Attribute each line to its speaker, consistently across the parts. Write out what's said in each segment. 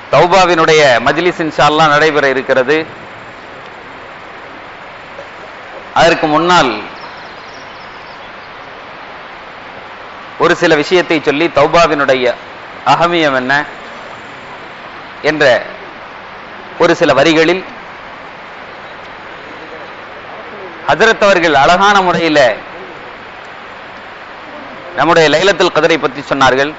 Speaker 1: தௌபாவினுடைய மஜ்லிஸ் இன்ஷா அல்லாஹ் நடைபெற இருக்கிறது அதற்கு முன்னால் ஒரு சில விஷயத்தை சொல்லி தௌபாவினுடைய அகமியம் என்ன என்ற ஒரு சில வரிகளில் ஹஜரத் அவர்கள் அழகான முறையில் நம்முடைய லைலத்துல் கதரை பற்றி சொன்னார்கள்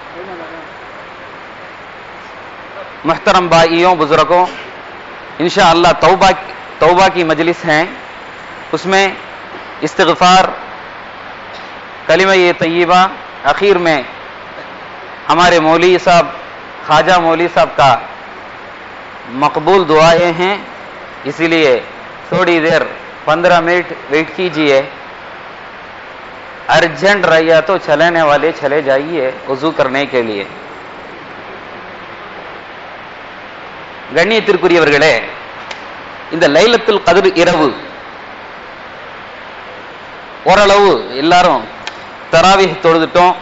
Speaker 1: मुहतरम भाइयों बुजुर्गों इंशा अल्लाह तौबा तौबा की मजलिस हैं उसमें इस्तगफार कलिम ये तय्यबा आखिर में हमारे मौली साहब ख्वाजा मौली साहब का मकबूल दुआएं हैं इसीलिए थोड़ी देर पंद्रह मिनट वेट कीजिए अर्जेंट रहिए तो चलने वाले चले जाइए वजू करने के लिए கண்ணியத்திற்குரியவர்களே இந்த லைலத்துல் கதிர் இரவு ஓரளவு எல்லாரும் தராவிஹ் தொழுதுட்டோம்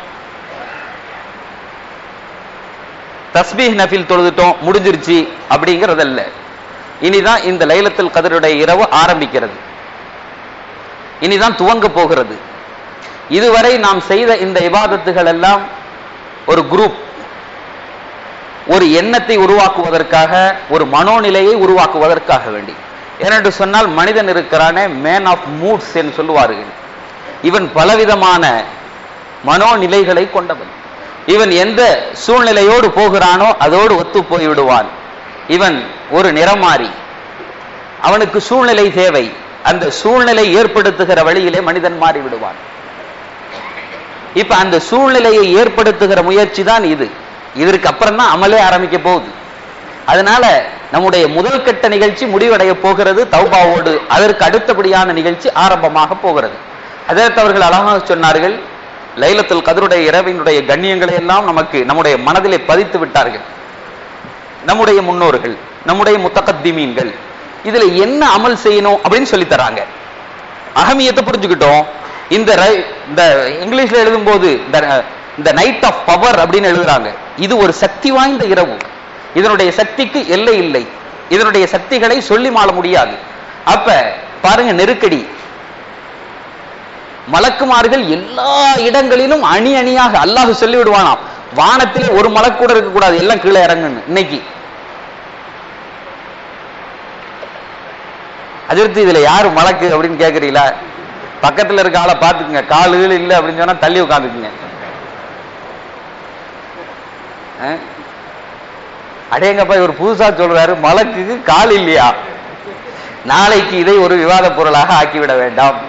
Speaker 1: தஸ்பீஹ் நஃபில் தொழுதுட்டோம் முடிஞ்சிருச்சு அப்படிங்கிறதல்ல இனிதான் இந்த லைலத்துல் கதிருடைய இரவு ஆரம்பிக்கிறது இனிதான் துவங்க போகிறது இதுவரை நாம் செய்த இந்த இபாதத்துகள் எல்லாம் ஒரு குரூப் ஒரு எண்ணத்தை உருவாக்குவதற்காக ஒரு மனோநிலையை உருவாக்குவதற்காக வேண்டி ஏனென்று சொன்னால் மனிதன் இருக்கிறானே மேன் ஆஃப் மூட்ஸ் என்று சொல்லுவார்கள் இவன் பலவிதமான மனோநிலைகளை கொண்டவன் இவன் எந்த சூழ்நிலையோடு போகிறானோ அதோடு ஒத்து போய் விடுவான் இவன் ஒரு நிறமாறி அவனுக்கு சூழ்நிலை தேவை அந்த சூழ்நிலை ஏற்படுத்துகிற வழியிலே மனிதன் மாறி விடுவான் இப்ப அந்த சூழ்நிலையை ஏற்படுத்துகிற முயற்சி தான் இது இதற்கு அப்புறம் தான் அமலே ஆரம்பிக்க போகுது அதனால நம்முடைய முதல் கட்ட நிகழ்ச்சி முடிவடைய போகிறது தௌபாவோடு அதற்கு அடுத்தபடியான நிகழ்ச்சி ஆரம்பமாக போகிறது அதற்கு அவர்கள் அழகாக சொன்னார்கள் லைலத்துல் கதருடைய இரவினுடைய கண்ணியங்களை எல்லாம் நமக்கு நம்முடைய மனதிலே பதித்து விட்டார்கள் நம்முடைய முன்னோர்கள் நம்முடைய முத்தகத்திமீன்கள் இதுல என்ன அமல் செய்யணும் அப்படின்னு சொல்லி தராங்க அகமியத்தை புரிஞ்சுக்கிட்டோம் இந்த இந்த இங்கிலீஷ்ல எழுதும் போது இந்த இந்த நைட் ஆஃப் பவர் அப்படின்னு எழுதுறாங்க இது ஒரு சக்தி வாய்ந்த இரவு இதனுடைய சக்திக்கு எல்லை இல்லை இதனுடைய சக்திகளை சொல்லி மாள முடியாது அப்ப பாருங்க நெருக்கடி மலக்குமார்கள் எல்லா இடங்களிலும் அணி அணியாக அல்லாஹ் சொல்லி விடுவானாம் வானத்திலே ஒரு மலக்கு கூட இருக்கக்கூடாது எல்லாம் கீழே இறங்குன்னு இன்னைக்கு அதிர்த்து இதுல யாரு மலக்கு அப்படின்னு கேக்குறீங்களா பக்கத்துல இருக்க ஆளை பாத்துக்குங்க காலு இல்லை அப்படின்னு சொன்னா தள்ளி உட்காந்துக்குங்க அடேங்கப்பா இவர் புதுசா சொல்றாரு மலக்குக்கு கால் இல்லையா நாளைக்கு இதை ஒரு விவாத பொருளாக ஆக்கிவிட வேண்டாம்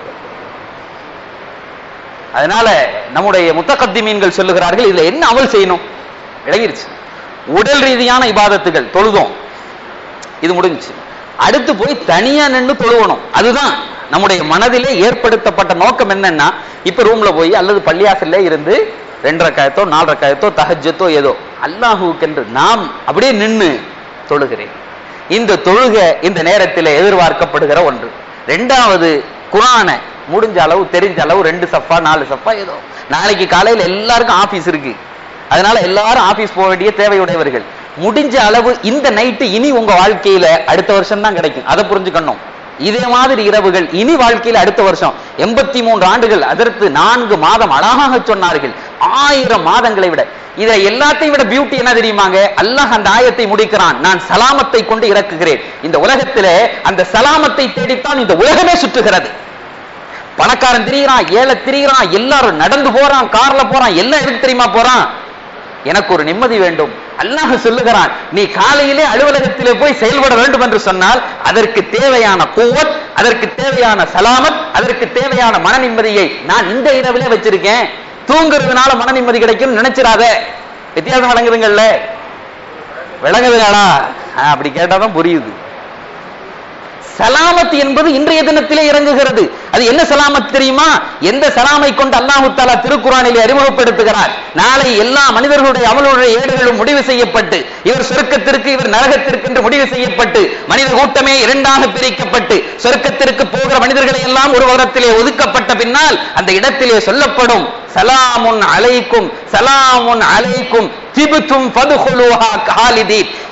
Speaker 1: அதனால நம்முடைய முத்தகத்தி மீன்கள் சொல்லுகிறார்கள் இதுல என்ன அமல் செய்யணும் விளங்கிருச்சு உடல் ரீதியான இபாதத்துகள் தொழுதோம் இது முடிஞ்சுச்சு அடுத்து போய் தனியா நின்று தொழுவணும் அதுதான் நம்முடைய மனதிலே ஏற்படுத்தப்பட்ட நோக்கம் என்னன்னா இப்ப ரூம்ல போய் அல்லது பள்ளியாசல்ல இருந்து ரெண்டரை காயத்தோ நாலரை காயத்தோ தகஜத்தோ ஏதோ அல்லாஹுக்கென்று நாம் அப்படியே நின்று தொழுகிறேன் இந்த தொழுக இந்த நேரத்தில் எதிர்பார்க்கப்படுகிற ஒன்று ரெண்டாவது குரான முடிஞ்ச அளவு தெரிஞ்ச அளவு ரெண்டு சஃபா நாலு சஃபா ஏதோ நாளைக்கு காலையில் எல்லாருக்கும் ஆபீஸ் இருக்கு அதனால எல்லாரும் ஆபீஸ் போக வேண்டிய தேவையுடையவர்கள் முடிஞ்ச அளவு இந்த நைட்டு இனி உங்க வாழ்க்கையில அடுத்த வருஷம் தான் கிடைக்கும் அதை புரிஞ்சுக்கணும் இதே மாதிரி இரவுகள் இனி வாழ்க்கையில் அடுத்த வருஷம் எண்பத்தி மூன்று ஆண்டுகள் அதற்கு நான்கு மாதம் அழகாக சொன்னார்கள் ஆயிரம் மாதங்களை விட இதை எல்லாத்தையும் விட பியூட்டி என்ன தெரியுமாங்க அல்லாஹ் அந்த ஆயத்தை முடிக்கிறான் நான் சலாமத்தை கொண்டு இறக்குகிறேன் இந்த உலகத்திலே அந்த சலாமத்தை தேடித்தான் இந்த உலகமே சுற்றுகிறது பணக்காரன் திரிகிறான் ஏழை திரிகிறான் எல்லாரும் நடந்து போறான் கார்ல போறான் எல்லாம் எதுக்கு தெரியுமா போறான் எனக்கு ஒரு நிம்மதி வேண்டும் அல்லாஹ் சொல்லுகிறான் நீ காலையிலே அலுவலகத்திலே போய் செயல்பட வேண்டும் என்று சொன்னால் அதற்கு தேவையான கூவத் அதற்கு தேவையான சலாமத் அதற்கு தேவையான மன நிம்மதியை நான் இந்த இரவிலே வச்சிருக்கேன் தூங்குறதுனால மன நிம்மதி கிடைக்கும் நினைச்சிடாத வித்தியாசம் வழங்குதுங்கள்ல விளங்குதுங்களா அப்படி கேட்டாதான் புரியுது சலாமத் என்பது இன்றைய தினத்திலே இறங்குகிறது அது என்ன சலாமத் தெரியுமா எந்த சலாமை கொண்டு அல்லாஹு தாலா திருக்குறானிலே அறிமுகப்படுத்துகிறார் நாளை எல்லா மனிதர்களுடைய அவர்களுடைய ஏடுகளும் முடிவு செய்யப்பட்டு இவர் சொர்க்கத்திற்கு இவர் நரகத்திற்கு என்று முடிவு செய்யப்பட்டு மனித கூட்டமே இரண்டாக பிரிக்கப்பட்டு சொர்க்கத்திற்கு போகிற மனிதர்களை எல்லாம் ஒரு வருடத்திலே ஒதுக்கப்பட்ட பின்னால் அந்த இடத்திலே சொல்லப்படும் சலாமுன் அலைக்கும் சலாமுன் அலைக்கும் திபுத்தும் பதுகுலுஹா காலிதீன்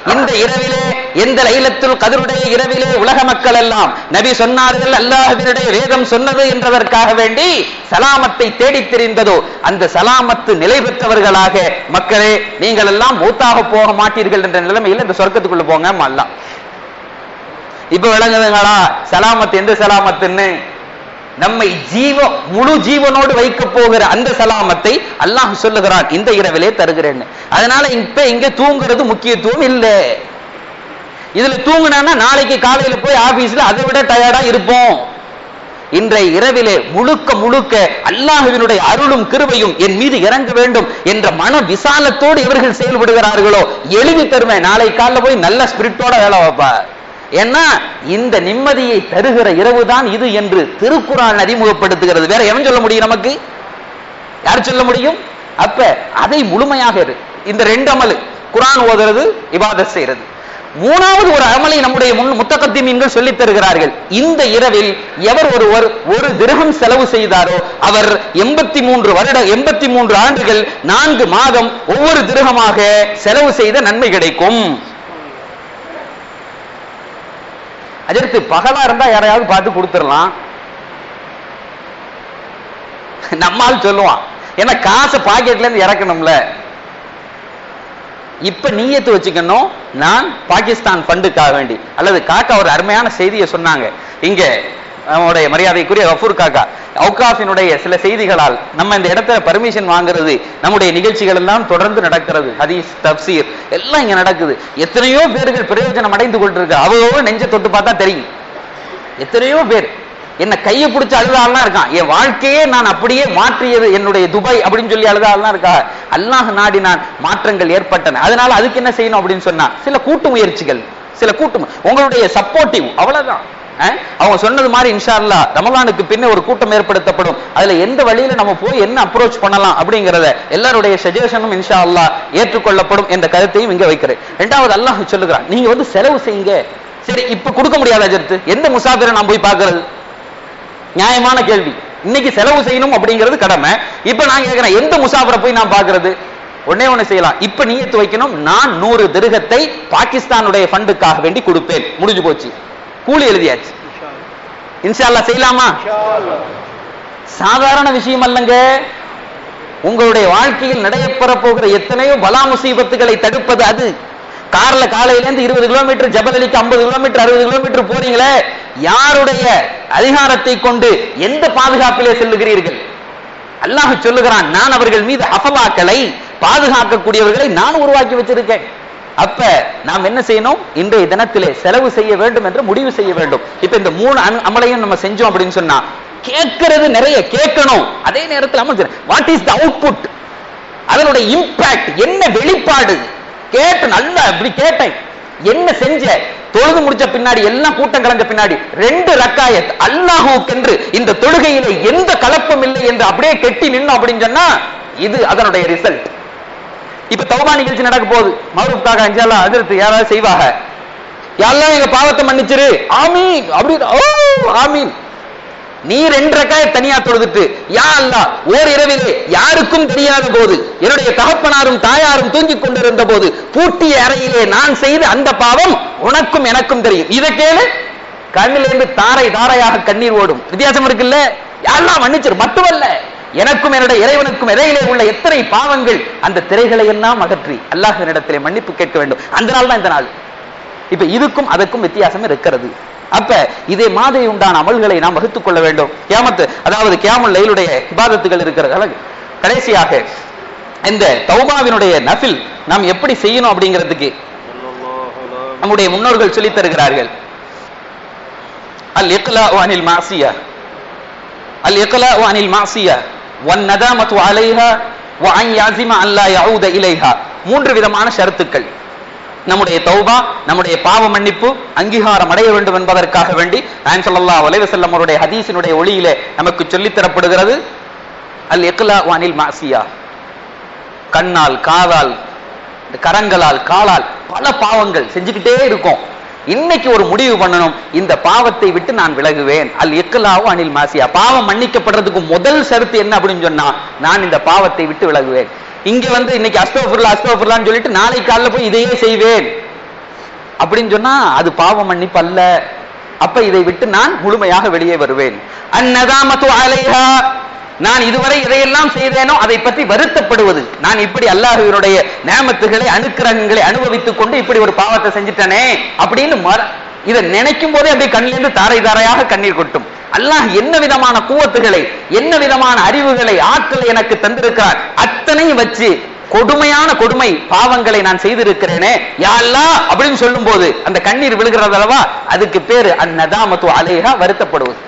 Speaker 1: இந்த இரவிலே எந்த லைலத்துல் கதருடைய இரவிலே உலக மக்கள் எல்லாம் நபி சொன்னார்கள் அல்லாஹ்வினுடைய வேதம் சொன்னது என்றதற்காக வேண்டி சலாமத்தை தேடித் திரிந்ததோ அந்த சலாமத்து நிலை பெற்றவர்களாக மக்களே நீங்கள் எல்லாம் மூத்தாக போக மாட்டீர்கள் என்ற நிலைமையில் இந்த சொர்க்கத்துக்குள்ள போங்க அல்லாஹ் இப்ப விளங்குதுங்களா சலாமத் எந்த சலாமத்துன்னு நம்மை ஜீவ முழு ஜீவனோடு வைக்க போகிற அந்த சலாமத்தை அல்லாஹ் சொல்லுகிறான் இந்த இரவிலே தருகிறேன்னு அதனால இப்ப இங்க தூங்குறது முக்கியத்துவம் இல்லை இதுல தூங்குனா நாளைக்கு காலையில போய் ஆபீஸ்ல அதை விட டயர்டா இருப்போம் இன்றைய இரவிலே முழுக்க முழுக்க அல்லாஹுவினுடைய அருளும் கிருபையும் என் மீது இறங்க வேண்டும் என்ற மன விசாலத்தோடு இவர்கள் செயல்படுகிறார்களோ எழுதி தருவேன் நாளை காலைல போய் நல்ல ஸ்பிரிட்டோட வேலை வைப்பா ஏன்னா இந்த நிம்மதியை தருகிற இரவுதான் இது என்று திருக்குறான் அறிமுகப்படுத்துகிறது வேற எவன் சொல்ல முடியும் நமக்கு யார் சொல்ல முடியும் அப்ப அதை முழுமையாக இரு இந்த ரெண்டு அமலு குரான் ஓதுறது இபாதத் செய்யறது மூணாவது ஒரு அமலை நம்முடைய முன் முத்தகத்தி மீன்கள் சொல்லித் தருகிறார்கள் இந்த இரவில் எவர் ஒருவர் ஒரு திரகம் செலவு செய்தாரோ அவர் எண்பத்தி மூன்று வருட எண்பத்தி மூன்று ஆண்டுகள் நான்கு மாதம் ஒவ்வொரு திரகமாக செலவு செய்த நன்மை கிடைக்கும் அதற்கு பகலா இருந்தா யாரையாவது பார்த்து கொடுத்துடலாம் நம்மால் சொல்லுவான் ஏன்னா காசை பாக்கெட்ல இருந்து இறக்கணும்ல இப்ப நீயத்து வச்சுக்கணும் நான் பாகிஸ்தான் ஃபண்டுக்காக வேண்டி அல்லது காக்கா ஒரு அருமையான செய்தியை சொன்னாங்க இங்க நம்முடைய மரியாதைக்குரிய கஃபூர் காக்கா அவுகாஃபினுடைய சில செய்திகளால் நம்ம இந்த இடத்துல பர்மிஷன் வாங்குறது நம்முடைய நிகழ்ச்சிகள் எல்லாம் தொடர்ந்து நடக்கிறது ஹதீஸ் தப்சீர் எல்லாம் இங்க நடக்குது எத்தனையோ பேர்கள் பிரயோஜனம் அடைந்து கொண்டிருக்க அவ்வளோ நெஞ்ச தொட்டு பார்த்தா தெரியும் எத்தனையோ பேர் என்ன கையை பிடிச்ச அழுதாலாம் இருக்கான் என் வாழ்க்கையே நான் அப்படியே மாற்றியது என்னுடைய துபாய் அப்படின்னு சொல்லி அழுதாலாம் இருக்கா அல்லாஹ் நாடி நான் மாற்றங்கள் ஏற்பட்டன அதனால அதுக்கு என்ன செய்யணும் அப்படின்னு சொன்னா சில கூட்டு முயற்சிகள் சில கூட்டு மு- உங்களுடைய சப்போர்ட்டிவ் அவ்வளவுதான் அஹ்? அவங்க சொன்னது மாதிரி இன்ஷா அல்லாஹ் ரமலானுக்கு பின்ன ஒரு கூட்டம் ஏற்படுத்தப்படும் அதுல எந்த வழியில நம்ம போய் என்ன அப்ரோச் பண்ணலாம் அப்படிங்கறத எல்லாருடைய சஜஷனும் இன்ஷா அல்லாஹ் ஏற்றுக்கொள்ளப்படும் என்ற கருத்தையும் இங்க வைக்கிறேன் ரெண்டாவது அல்லாஹ் சொல்லுகிறான் நீங்க வந்து செலவு செய்யுங்க சரி இப்ப கொடுக்க முடியாத அஜர்த்து எந்த முசாபிரை நான் போய் பார்க்கிறது நியாயமான கேள்வி இன்னைக்கு செலவு செய்யணும் அப்படிங்கிறது கடமை இப்ப நான் கேட்கிறேன் எந்த முசாஃபரை போய் நான் பார்க்கிறது ஒண்ணே ஒண்ணு செய்யலாம் இப்ப நியத்து வைக்கணும் நான் நூறு திருகத்தை பாகிஸ்தானுடைய ஃபண்டுக்காக வேண்டி கொடுப்பேன் முடிஞ்சு போச்சு கூலி எழுதியாச்சு இன்ஷா அல்லாஹ் செய்யலாமா சாதாரண விஷயம் அல்லங்க உங்களுடைய வாழ்க்கையில் நடைபெற போகிற எத்தனையோ பலா முசீபத்துகளை தடுப்பது அது கார்ல காலையில இருந்து இருபது கிலோமீட்டர் ஜபலலிக்கு ஐம்பது கிலோமீட்டர் அறுபது கிலோமீட்டர் போறீங்களே யாருடைய அதிகாரத்தை கொண்டு எந்த பாதுகாப்பிலே செல்லுகிறீர்கள் அல்லாஹ் சொல்லுகிறான் நான் அவர்கள் மீது அஃபலாக்களை பாதுகாக்கக்கூடியவர்களை நான் உருவாக்கி வச்சிருக்கேன் அப்ப நாம் என்ன செய்யணும் இன்றைய தினத்திலே செலவு செய்ய வேண்டும் என்று முடிவு செய்ய வேண்டும் இப்ப இந்த மூணு அன்- அமலையும் நம்ம செஞ்சோம் அப்படின்னு சொன்னா கேட்கிறது நிறைய கேட்கணும் அதே நேரத்தில் அமல் வாட் இஸ் த அவுட்புட் அதனுடைய இம்பாக்ட் என்ன வெளிப்பாடு கேட்டு நல்லா இப்படி கேட்டேன் என்ன செஞ்ச தொழுது முடிச்ச பின்னாடி எல்லாம் கூட்டம் கலந்த பின்னாடி ரெண்டு ரக்காயத் அல்லாஹுக்கென்று இந்த தொழுகையில எந்த கலப்பம் இல்லை என்று அப்படியே கெட்டி நின்னோம் அப்படின்னு சொன்னா இது அதனுடைய ரிசல்ட் இப்ப தௌபா நிகழ்ச்சி நடக்க போகுது மௌரூப்காக அஞ்சாலாம் அதிர்த்து யாராவது செய்வாங்க யாரெல்லாம் எங்க பாவத்தை மன்னிச்சிரு ஆமீன் அப்படி ஓ ஆமீன் நீ ரெண்டு ரக்காய தனியா தொழுதுட்டு யா அல்லா ஓர் இரவிலே யாருக்கும் தெரியாத போது என்னுடைய தகப்பனாரும் தாயாரும் தூங்கிக் கொண்டிருந்த போது பூட்டிய அறையிலே நான் செய்த அந்த பாவம் உனக்கும் எனக்கும் தெரியும் இதை கேளு கண்ணிலிருந்து தாரை தாரையாக கண்ணீர் ஓடும் வித்தியாசம் இருக்குல்ல யாரெல்லாம் மன்னிச்சிரு மட்டுமல்ல எனக்கும் என்னுடைய இறைவனுக்கும் இடையிலே உள்ள எத்தனை பாவங்கள் அந்த திரைகளை எல்லாம் அகற்றி அல்லாஹ்வினிடத்திலே மன்னிப்பு கேட்க வேண்டும் அந்த நாள் தான் இந்த நாள் இப்ப இதுக்கும் அதற்கும் வித்தியாசம் இருக்கிறது அப்ப இதே மாதிரி உண்டான அமல்களை நாம் வகுத்துக் கொள்ள வேண்டும் கியாமத்து அதாவது கியாமுல் லைலுடைய இபாதத்துகள் இருக்கிறது கடைசியாக இந்த தௌபாவினுடைய நஃபில் நாம் எப்படி செய்யணும் அப்படிங்கிறதுக்கு நம்முடைய முன்னோர்கள் சொல்லித் தருகிறார்கள் அல் இக்லா அனில் மாசியா அல் இக்லா அனில் மாசியா வன் நதாமத்து அலைஹா வ அன் யாசிம அல்லா யஊத இலைஹா மூன்று விதமான ஷரத்துக்கள் நம்முடைய தௌபா நம்முடைய பாவ மன்னிப்பு அங்கீகாரம் அடைய வேண்டும் என்பதற்காக வேண்டி நான் ஸல்லல்லாஹு அலைஹி வஸல்லம் அவருடைய ஹதீஸினுடைய ஒளியிலே நமக்கு சொல்லித் தரப்படுகிறது அல் இக்லா அனில் மாசியா கண்ணால் காதால் இந்த கரங்களால் காலால் பல பாவங்கள் செஞ்சுக்கிட்டே இருக்கும் இன்னைக்கு ஒரு முடிவு பண்ணணும் இந்த பாவத்தை விட்டு நான் விலகுவேன் அல் இக்கலாவோ அனில் மாசியா பாவம் மன்னிக்கப்படுறதுக்கு முதல் ஷரத்து என்ன அப்படின்னு சொன்னா நான் இந்த பாவத்தை விட்டு விலகுவேன் இங்க வந்து இன்னைக்கு அஸ்தோபுர்லா அஸ்தோபுர்லான்னு சொல்லிட்டு நாளை காலைல போய் இதையே செய்வேன் அப்படின்னு சொன்னா அது பாவ மன்னிப்பு அல்ல அப்ப இதை விட்டு நான் முழுமையாக வெளியே வருவேன் அந்நதாமத்து அலைஹா நான் இதுவரை இதையெல்லாம் செய்தேனோ அதை பற்றி வருத்தப்படுவது நான் இப்படி அல்லாஹுவினுடைய நேமத்துகளை அனுக்கிரகங்களை அனுபவித்துக் கொண்டு இப்படி ஒரு பாவத்தை செஞ்சுட்டனே அப்படின்னு மற- இதை நினைக்கும் போதே அப்படியே கண்ணிலிருந்து தாரை தாரையாக கண்ணீர் கொட்டும் அல்லாஹ் என்ன விதமான கூவத்துகளை என்ன விதமான அறிவுகளை ஆற்றலை எனக்கு தந்திருக்கிறார் அத்தனையும் வச்சு கொடுமையான கொடுமை பாவங்களை நான் செய்திருக்கிறேனே யா அல்லாஹ் அப்படின்னு சொல்லும் போது அந்த கண்ணீர் விழுகிறது அல்லவா அதுக்கு பேரு அந்நதாமத்து அலேஹா வருத்தப்படுவது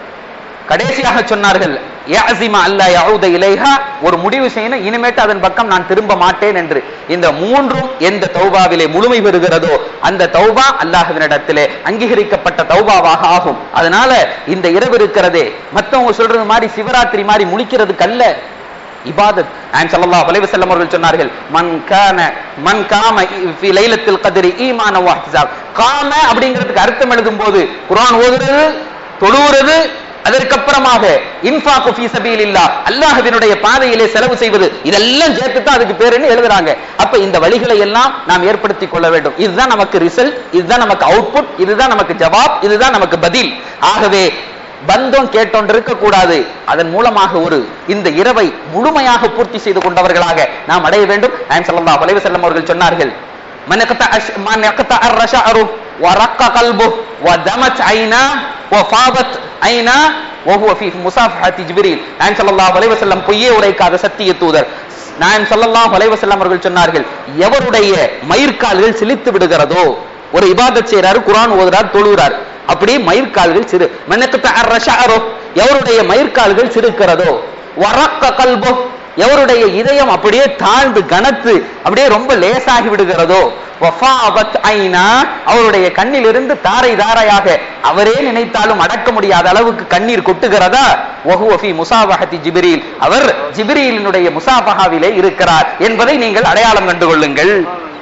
Speaker 1: கடைசியாக சொன்னார்கள் யாசிமா அல்லா யவுத இலைஹா ஒரு முடிவு செய்யணும் இனிமேட்டு அதன் பக்கம் நான் திரும்ப மாட்டேன் என்று இந்த மூன்றும் எந்த தௌபாவிலே முழுமை பெறுகிறதோ அந்த தௌபா அல்லாஹ்வினிடத்திலே அங்கீகரிக்கப்பட்ட தௌபாவாக ஆகும் அதனால இந்த இரவு இருக்கிறதே மத்தவங்க சொல்றது மாதிரி சிவராத்திரி மாதிரி முழிக்கிறதுக்கு அல்ல இபாதத் நான் ஸல்லல்லாஹு அலைஹி வஸல்லம் அவர்கள் சொன்னார்கள் மன் கான மன் காம ஃபி லைலத்தில் கத்ரி ஈமான வ இஹ்திசாப் காம அப்படிங்கிறதுக்கு அர்த்தம் எழுதும் போது குர்ஆன் ஓதுறது தொழுகிறது அதற்கப்புறமாக இன்ஃபாக்கு ஃபீ சபீலில்லாஹ் அல்லாஹ்வினுடைய பாதையிலே செலவு செய்வது இதெல்லாம் சேர்த்து தான் அதுக்கு பேருன்னு எழுதுறாங்க அப்ப இந்த வழிகளை எல்லாம் நாம் ஏற்படுத்திக் கொள்ள வேண்டும் இதுதான் நமக்கு ரிசல்ட் இதுதான் நமக்கு அவுட்புட் இதுதான் நமக்கு ஜவாப் இதுதான் நமக்கு பதில் ஆகவே பந்தம் கேட்டோன்று இருக்கக்கூடாது அதன் மூலமாக ஒரு இந்த இரவை முழுமையாக பூர்த்தி செய்து கொண்டவர்களாக நாம் அடைய வேண்டும் நான் ஸல்லல்லாஹு அலைஹி வஸல்லம் அவர்கள் சொன்னார்கள் من يقطع من يقطع الرشعر ورق قلبه ودمت عيناه وفاضت عيناه وهو في مصافحة جبريل நான் ஸல்லல்லாஹு அலைஹி வஸல்லம் பொய்யே உரைக்காத சத்திய தூதர் நான் ஸல்லல்லாஹு அலைஹி வஸல்லம் அவர்கள் சொன்னார்கள் எவருடைய மயிர்கால்கள் சிலித்து விடுகிறதோ ஒரு இபாதத் செய்யறாரு குர்ஆன் ஓதுறார் தொழுகிறார் அப்படியே மயிர்கால்கள் சிறு மனக்கத்த அரஷாரோ எவருடைய மயிர்கால்கள் சிறுக்கிறதோ வரக்க கல்போ எவருடைய இதயம் அப்படியே தாழ்ந்து கனத்து அப்படியே ரொம்ப லேசாகி விடுகிறதோ வஃபாபத் ஐனா அவருடைய கண்ணிலிருந்து தாரை தாரையாக அவரே நினைத்தாலும் அடக்க முடியாத அளவுக்கு கண்ணீர் கொட்டுகிறதா வஹுவ ஃபீ முசாபஹத்தி ஜிப்ரீல் அவர் ஜிப்ரீலினுடைய முசாபஹாவிலே இருக்கிறார் என்பதை நீங்கள் அடையாளம் கண்டு கொள்ளுங்கள்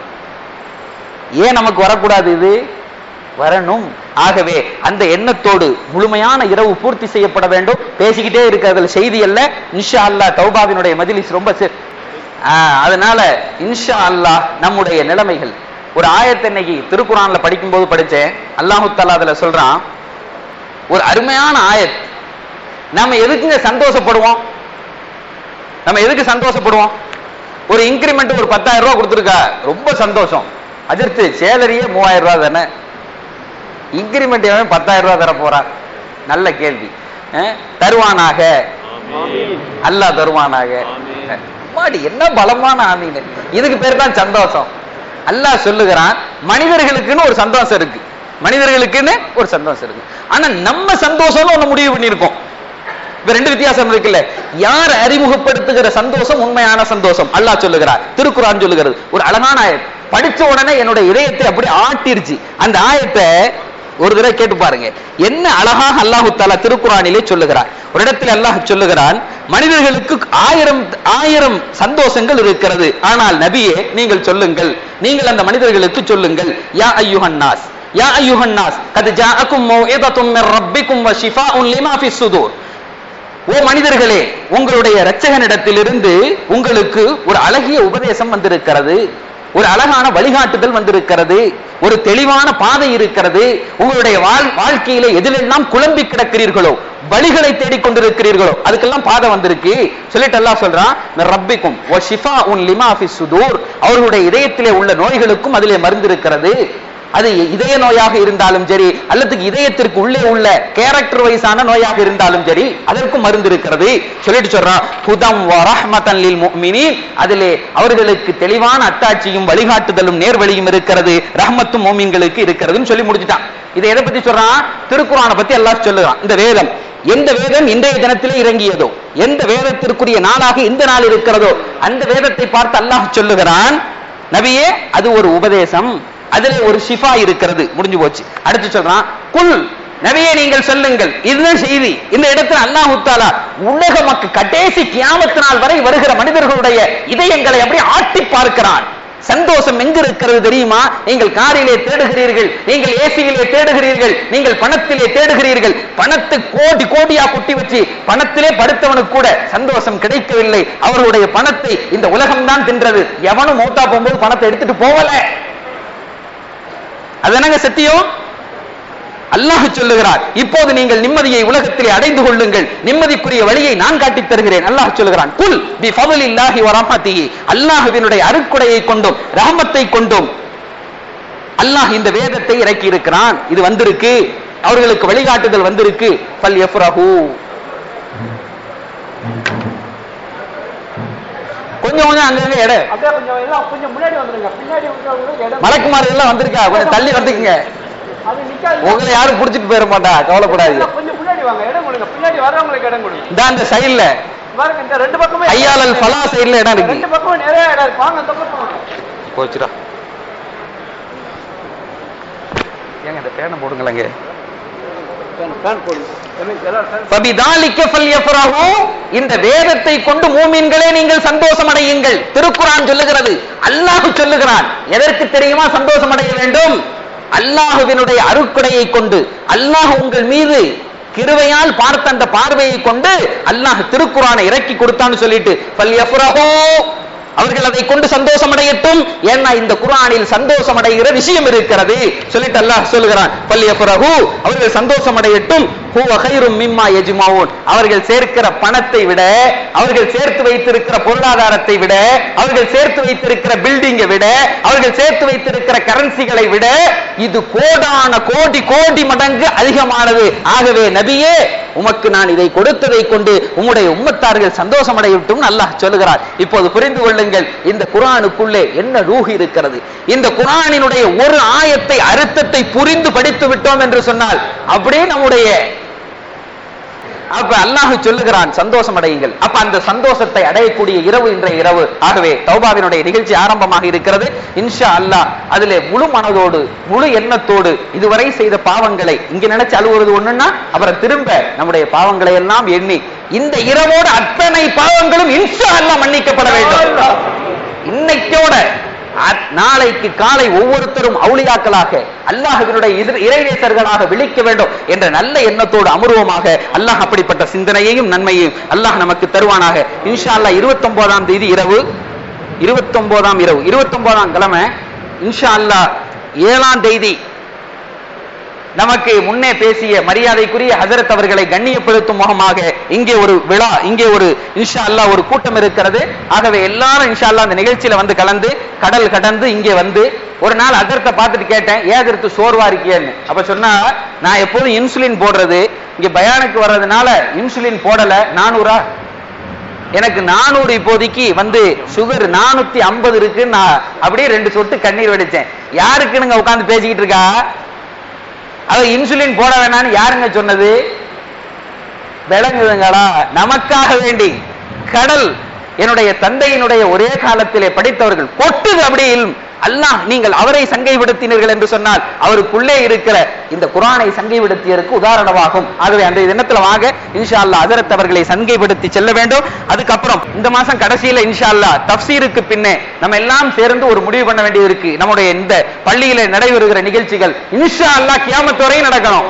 Speaker 1: ஏன் நமக்கு வரக்கூடாது இது வரணும் ஆகவே அந்த எண்ணத்தோடு முழுமையான இரவு பூர்த்தி செய்யப்பட வேண்டும் பேசிக்கிட்டே இருக்கிறதுல செய்தி அல்ல இன்ஷா அல்லாஹ் தௌபாவினுடைய மஜ்லிஸ் ரொம்ப சி- ஆஹ், அதனால இன்ஷா அல்லாஹ் நம்முடைய நிலைமைகள் ஒரு ஆயத்தை இன்னைக்கு திருக்குறான்ல படிக்கும்போது படிச்சேன் அல்லாஹு தஆலா அதுல சொல்றான் ஒரு அருமையான ஆயத் நாம எதுக்குங்க சந்தோஷப்படுவோம் நம்ம எதுக்கு சந்தோஷப்படுவோம் ஒரு இன்கிரிமெண்ட் ஒரு பத்தாயிரம் ரூபாய் கொடுத்துருக்கா ரொம்ப சந்தோஷம் அதிர்த்து சேலரியே மூவாயிரம் ரூபாய் தானே இன்கிரிமெண்ட் எவன் பத்தாயிரம் ரூபாய் தர போறான் நல்ல கேள்வி அஹ், தருவானாக அல்லாஹ் தருவானாக அம்மாடி என்ன பலமான ஆமீன் இதுக்கு பேர் தான் சந்தோஷம் அல்லாஹ் சொல்லுகிறான் மனிதர்களுக்குன்னு ஒரு சந்தோஷம் இருக்கு மனிதர்களுக்குன்னு ஒரு சந்தோஷம் இருக்கு ஆனா நம்ம சந்தோஷம்னு ஒண்ணு முடிவு பண்ணியிருக்கோம் இப்ப ரெண்டு வித்தியாசம் இருக்குல்ல யார் அறிமுகப்படுத்துகிற சந்தோஷம் உண்மையான சந்தோஷம் அல்லாஹ் சொல்லுகிறார் திருக்குறான் சொல்லுகிறது ஒரு அழகான ஆயத் படிச்ச உடனே என்னுடைய இதயத்தை அப்படி ஆட்டிருச்சு அந்த ஆயத்தை ஒரு தடவை கேட்டு பாருங்க என்ன அழகாக அல்லாஹு தாலா திருக்குறானிலே சொல்லுகிறார் ஒரு இடத்துல அல்லாஹ் சொல்லுகிறான் மனிதர்களுக்கு ஆயிரம் ஆயிரம் சந்தோஷங்கள் இருக்கிறது ஆனால் நபியே நீங்கள் சொல்லுங்கள் நீங்கள் அந்த மனிதர்களுக்கு சொல்லுங்கள் யா ஐயுஹன்னாஸ் யா ஐயுஹன்னாஸ் கது ஜாஅக்கும் மௌஇதத்தும் மிர் ரப்பிக்கும் வ ஷிஃபாஉன் லிமா ஃபிஸ் சுதூர் ஓ மனிதர்களே உங்களுடைய இரட்சகனிடத்திலிருந்து உங்களுக்கு ஒரு அழகிய உபதேசம் வந்திருக்கிறது ஒரு அழகான வழிகாட்டுதல் வந்திருக்கிறது ஒரு தெளிவான பாதை இருக்கிறது உங்களுடைய வாழ் வாழ்க்கையில எதிலெல்லாம் குழம்பி கிடக்கிறீர்களோ வழிகளை தேடிக்கொண்டிருக்கிறீர்களோ அதுக்கெல்லாம் பாதை வந்திருக்கு சொல்லிட்டு எல்லாம் சொல்றான் ரப்பிக்கும் ஓ ஷிஃபா உன் லிமா ஃபிஸ் சுதூர் அவர்களுடைய இதயத்திலே உள்ள நோய்களுக்கும் அதிலே மருந்து இருக்கிறது அது இதய நோயாக இருந்தாலும் சரி அல்லது இதயத்திற்கு உள்ளே உள்ள கேரக்டர் வைஸான நோயாக இருந்தாலும் சரி அதற்கும் மருந்து இருக்கிறது சொல்லிட்டு சொல்றான் ஹுதம் வ ரஹ்மத்தன் லில் முஃமினீன் அதிலே அவர்களுக்கு தெளிவான அத்தாட்சியும் வழிகாட்டுதலும் நேர்வழியும் இருக்கிறது ரஹ்மத்தும் மோமீன்களுக்கு இருக்கிறதுன்னு சொல்லி முடிச்சிட்டான் இதை எதை பத்தி சொல்றான் திருக்குறானை பத்தி எல்லாம் சொல்லுறான் இந்த வேதம் எந்த வேதம் இன்றைய தினத்திலே இறங்கியதோ எந்த வேதத்திற்குரிய நாளாக இந்த நாள் இருக்கிறதோ அந்த வேதத்தை பார்த்து அல்லாஹ் சொல்லுகிறான் நபியே அது ஒரு உபதேசம் அதிலே ஒரு ஷிஃபா இருக்கிறது முடிஞ்சு போச்சு அடுத்து சொல்றான் குல் நபியே நீங்கள் சொல்லுங்கள் இதுதான் செய்தி இந்த இடத்துல அல்லாஹ் தாலா உலக மக்கள் கடைசி கியாமத்து நாள் வரை வருகிற மனிதர்களுடைய இதயங்களை அப்படியே ஆட்டி பார்க்கிறான் சந்தோஷம் எங்க இருக்கிறது தெரியுமா நீங்கள் காரிலே தேடுகிறீர்கள் நீங்கள் ஏசியிலே தேடுகிறீர்கள் நீங்கள் பணத்திலே தேடுகிறீர்கள் பணத்தை கோடி கோடியா கொட்டி வச்சு பணத்திலே படுத்தவனுக்கு கூட சந்தோஷம் கிடைக்கவில்லை அவர்களுடைய பணத்தை இந்த உலகம் தான் தின்றது எவனும் மௌத்தா போகும்போது பணத்தை எடுத்துட்டு போகல அது என்னங்க சத்தியம் அல்லாஹ் சொல்லுகிறார் இப்போது நீங்கள் நிம்மதியை உலகத்திலே அடைந்து கொள்ளுங்கள் நிம்மதிக்குரிய வழியை நான் காட்டித் தருகிறேன் அல்லாஹ் சொல்லுகிறான் குல் பி ஃபضலில்லாஹி வ ரஹ்மத்திஹி அல்லாஹ்வினுடைய அருட்கொடையை கொண்டும் ரஹமத்தை கொண்டும் அல்லாஹ் இந்த வேதத்தை இறக்கி இருக்கிறான் இது வந்திருக்கு அவர்களுக்கு வழிகாட்டுதல் வந்திருக்கு ஃபல் யஃப்ரஹு கொஞ்சம் கொஞ்சம் அங்கங்க இடம்
Speaker 2: அப்படியே கொஞ்சம் எல்லாம் கொஞ்சம் முன்னாடி வந்துருங்க பின்னாடி வந்துருங்க இடம்
Speaker 1: மலக்குமார்கள் எல்லாம் வந்திருக்கா கொஞ்சம் தள்ளி வந்துக்குங்க
Speaker 2: அது நிக்காது
Speaker 1: உங்களை யாரும் புடிச்சிட்டு போயிட மாட்டா கவலைப்படாதீங்க
Speaker 2: எல்லாம் கொஞ்சம் முன்னாடி வாங்க இடம் கொடுங்க பின்னாடி வர்றவங்களுக்கு இடம் கொடுங்க
Speaker 1: இந்த அந்த சைடுல
Speaker 2: பாருங்க இந்த ரெண்டு பக்கமே
Speaker 1: ஐயாளல் ஃபலா சைடுல இடம் இருக்கு
Speaker 2: ரெண்டு பக்கமும் நிறைய இடம் இருக்கு வாங்க அந்த பக்கம் வாங்க
Speaker 1: போச்சுடா ஏங்க இந்த பேனை போடுங்களேங்க
Speaker 2: ஃபேன் ஃபேன் போடுங்க எனக்கு எல்லாரும் ஃபேன்
Speaker 1: فَبِذَلِكَ فَلْيَفْرَحُوا இந்த வேதத்தை கொண்டு மூமின்களே நீங்கள் சந்தோஷம் அடையுங்கள் திருக்குரான் சொல்லுகிறது அல்லாஹ் சொல்லுகிறான் எதற்கு தெரியுமா சந்தோஷம் அடைய வேண்டும் அல்லாஹுவினுடைய அருட்கொடையை கொண்டு அல்லாஹ் உங்கள் மீது கிருவையால் பார்த்த அந்த பார்வையை கொண்டு அல்லாஹ் திருக்குரானை இறக்கி கொடுத்தான்னு சொல்லிட்டு فَلْيَفْرَحُوا அவர்கள் அதை கொண்டு சந்தோஷம் அடையட்டும் ஏன்னா இந்த குர்ஆனில் சந்தோஷம் அடைகிற விஷயம் இருக்கிறது சொல்லிட்டு அல்லாஹ் சொல்லுகிறான் பல்யஃபரஹு அவர்கள் சந்தோஷம் அடையட்டும் ஹுவ கைரும் மிம்மா யஜ்மாவூன் அவர்கள் சேர்க்கிற பணத்தை விட அவர்கள் சேர்த்து வைத்திருக்கிற பொருளாதாரத்தை விட அவர்கள் சேர்த்து வைத்திருக்கிற பில்டிங்கை விட அவர்கள் சேர்த்து வைத்திருக்கிற கரன்சிகளை விட இது கோடான கோடி கோடி மடங்கு அதிகமானது ஆகவே நபியே உமக்கு நான் இதை கொடுத்ததை கொண்டு உம்முடைய உம்மத்தார்கள் சந்தோஷம் அடையட்டும் அல்லாஹ் சொல்லுகிறார் இப்போது புரிந்து கொள்ளுங்கள் இந்த குர்ஆனுக்குள்ளே என்ன ரூஹ் இருக்கிறது இந்த குர்ஆனினுடைய ஒரு ஆயத்தை அர்த்தத்தை புரிந்து படித்து விட்டோம் என்று சொன்னால் அப்படியே நம்முடைய அப்ப அல்லாஹ் சொல்லுகிறான் சந்தோஷம் அடையுங்கள் அப்ப அந்த சந்தோஷத்தை அடையக்கூடிய இரவு இன்றைய இரவு ஆகவே தௌபாவினுடைய நிகழ்ச்சி ஆரம்பமாக இருக்கிறது இன்ஷா அல்லாஹ் அதிலே முழு மனதோடு முழு எண்ணத்தோடு இதுவரை செய்த பாவங்களை இங்க நினைச்சு அழுவுறது ஒண்ணுன்னா அப்புறம் திரும்ப நம்முடைய பாவங்களை எல்லாம் எண்ணி இந்த இரவோடு அத்தனை பாவங்களும் இன்ஷா அல்லாஹ் மன்னிக்கப்பட வேண்டும் இன்னைக்கோட அத்- நாளைக்கு காலை ஒவ்வொருத்தரும் அவுளியாக்களாக அல்லாஹ்வினுடைய எதிர் இறைநேசர்களாக விழிக்க வேண்டும் என்ற நல்ல எண்ணத்தோடு அமர்வமாக அல்லாஹ் அப்படிப்பட்ட சிந்தனையையும் நன்மையையும் அல்லாஹ் நமக்கு தருவானாக இன்ஷா அல்லாஹ் இருபத்தொன்பதாம் தேதி இரவு இருபத்தொன்பதாம் இரவு இருபத்தொன்பதாம் கிழமை இன்ஷா அல்லாஹ் ஏழாம் தேதி நமக்கு முன்னே பேசிய மரியாதைக்குரிய ஹசரத் அவர்களை கண்ணியப்படுத்தும் முகமாக இங்கே ஒரு விழா இங்கே ஒரு இன்ஷா அல்லாஹ் ஒரு கூட்டம் இருக்கிறது ஆகவே எல்லாரும் இன்ஷா அல்லாஹ் அந்த நிகழ்ச்சியில வந்து கலந்து கடல் கடந்து இங்கே வந்து ஒரு நாள் அதர்த்தை பார்த்துட்டு கேட்டேன் ஏன் அதற்கு சோர்வா இருக்கியேன்னு அப்ப சொன்னா நான் எப்போதும் இன்சுலின் போடுறது இங்க பயானுக்கு வர்றதுனால இன்சுலின் போடல நானூறா எனக்கு நானூறு இப்போதைக்கு வந்து சுகர் நானூத்தி ஐம்பது இருக்கு நான் அப்படியே ரெண்டு சொட்டு கண்ணீர் வடிச்சேன் யாருக்குனுங்க உட்கார்ந்து பேசிக்கிட்டு இருக்கா அவ இன்சுலின் போட வேணாம்னு யாருங்க சொன்னது விளங்குதுங்களா நமக்காக வேண்டி கடல் என்னுடைய தந்தையினுடைய ஒரே காலத்திலே படித்தவர்கள் கொட்டுது அப்படி இல்ம். அல்லாஹ் நீங்கள் அவரை சங்கைப்படுத்தினீர்கள் என்று சொன்னால் அவருக்குள்ளே இருக்கிற இந்த குரானை சங்கைப்படுத்தியதற்கு உதாரணமாகும் ஆகவே அந்த தினத்துல வாங்க இன்ஷா அல்லாஹ் ஹஜரத் அவர்களை சங்கைப்படுத்தி செல்ல வேண்டும் அதுக்கப்புறம் இந்த மாசம் கடைசியில இன்ஷா அல்லாஹ் தஃப்சீருக்கு பின்னே நம்ம எல்லாம் சேர்ந்து ஒரு முடிவு பண்ண வேண்டியது இருக்கு நம்முடைய இந்த பள்ளியில நடைபெறுகிற நிகழ்ச்சிகள் இன்ஷா அல்லாஹ் கியாமத் வரை நடக்கணும்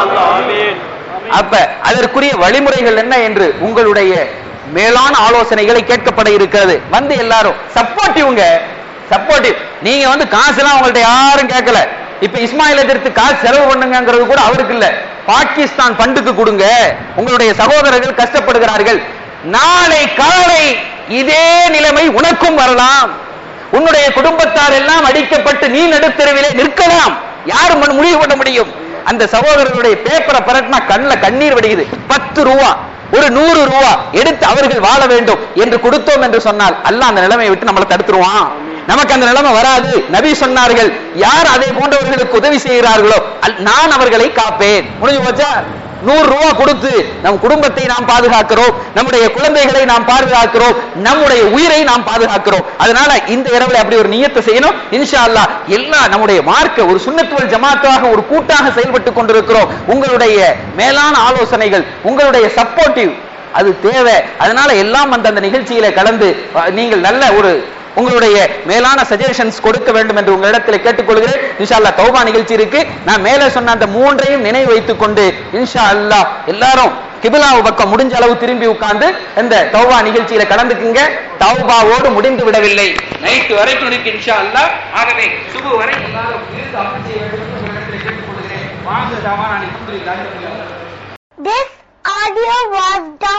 Speaker 1: அப்ப அதற்குரிய வழிமுறைகள் என்ன என்று உங்களுடைய மேலான ஆலோசனைகளை கேட்கப்பட இருக்கிறது வந்து எல்லாரும் சப்போர்ட்டிவ்ங்க சப்போர்ட்டிவ் நீங்க வந்து காசுலாம் உங்கள்ட்ட யாரும் கேட்கல இப்ப இஸ்மாயில் எதிர்த்து காசு செலவு பண்ணுங்கிறது கூட அவருக்கு இல்ல பாகிஸ்தான் பண்டுக்கு கொடுங்க உங்களுடைய சகோதரர்கள் கஷ்டப்படுகிறார்கள் நாளை காலை இதே நிலைமை உனக்கும் வரலாம் உன்னுடைய குடும்பத்தார் எல்லாம் அடிக்கப்பட்டு நீ நடுத்தெருவிலே நிற்கலாம் யாரு மு- முடிவு பண்ண முடியும் அந்த சகோதரர்களுடைய பேப்பரை பரட்டினா கண்ணுல கண்ணீர் வடியுது பத்து ரூபா ஒரு நூறு ரூபா எடுத்து அவர்கள் வாழ வேண்டும் என்று கொடுத்தோம் என்று சொன்னால் அல்லாஹ் அந்த நிலைமையை விட்டு நம்மளை தடுத்துருவான் நமக்கு அந்த நிலைமை வராது நபி சொன்னார்கள் யார் அதே போன்றவர்களுக்கு உதவி செய்கிறார்களோ அல்- நான் அவர்களை காப்பேன் முடிஞ்சு போச்சா நூறு ரூபா கொடுத்து நம் குடும்பத்தை நாம் பாதுகாக்கிறோம் நம்முடைய குழந்தைகளை நாம் பாதுகாக்கிறோம் நம்முடைய உயிரை நாம் பாதுகாக்கிறோம் அதனால இந்த இரவுல அப்படி ஒரு நியத்தை செய்யணும் இன்ஷா அல்லாஹ் எல்லா நம்முடைய மார்க்க ஒரு சுண்ணத்துவல் ஜமாத்தாக ஒரு கூட்டாக செயல்பட்டு கொண்டிருக்கிறோம் உங்களுடைய மேலான ஆலோசனைகள் உங்களுடைய சப்போர்ட்டிவ் அது தேவை அதனால எல்லாம் அந்த அந்த நிகழ்ச்சியில கலந்து அஹ், நீங்கள் நல்ல ஒரு உங்களுடைய மேலான சஜஷன்ஸ் கொடுக்க வேண்டும் என்று உங்களிடத்தில் கேட்டுக்கொள்கிறேன் இன்ஷா அல்லாஹ் தௌபா நிகழ்ச்சி இருக்கு நான் மேலே சொன்ன அந்த மூன்றையும் நினைவு வைத்துக் கொண்டு இன்ஷா அல்லாஹ் எல்லாரும் கிபிலாவு பக்கம் முடிஞ்ச அளவு திரும்பி உட்கார்ந்து இந்த தௌபா நிகழ்ச்சியில கலந்துக்குங்க தௌபாவோடு முடிந்து விடவில்லை நைட்டு வரைக்கும் இருக்கு இன்ஷா அல்லாஹ் ஆகவே சுபு வரை எல்லாரும் இருந்து அமல் செய்ய வேண்டும் என்று உங்களிடத்தில் கேட்டுக்கொள்கிறேன் வாங்க தாவான் அல்ஹம்துலில்லாஹி ரப்பில் ஆலமீன்
Speaker 3: This audio was downloaded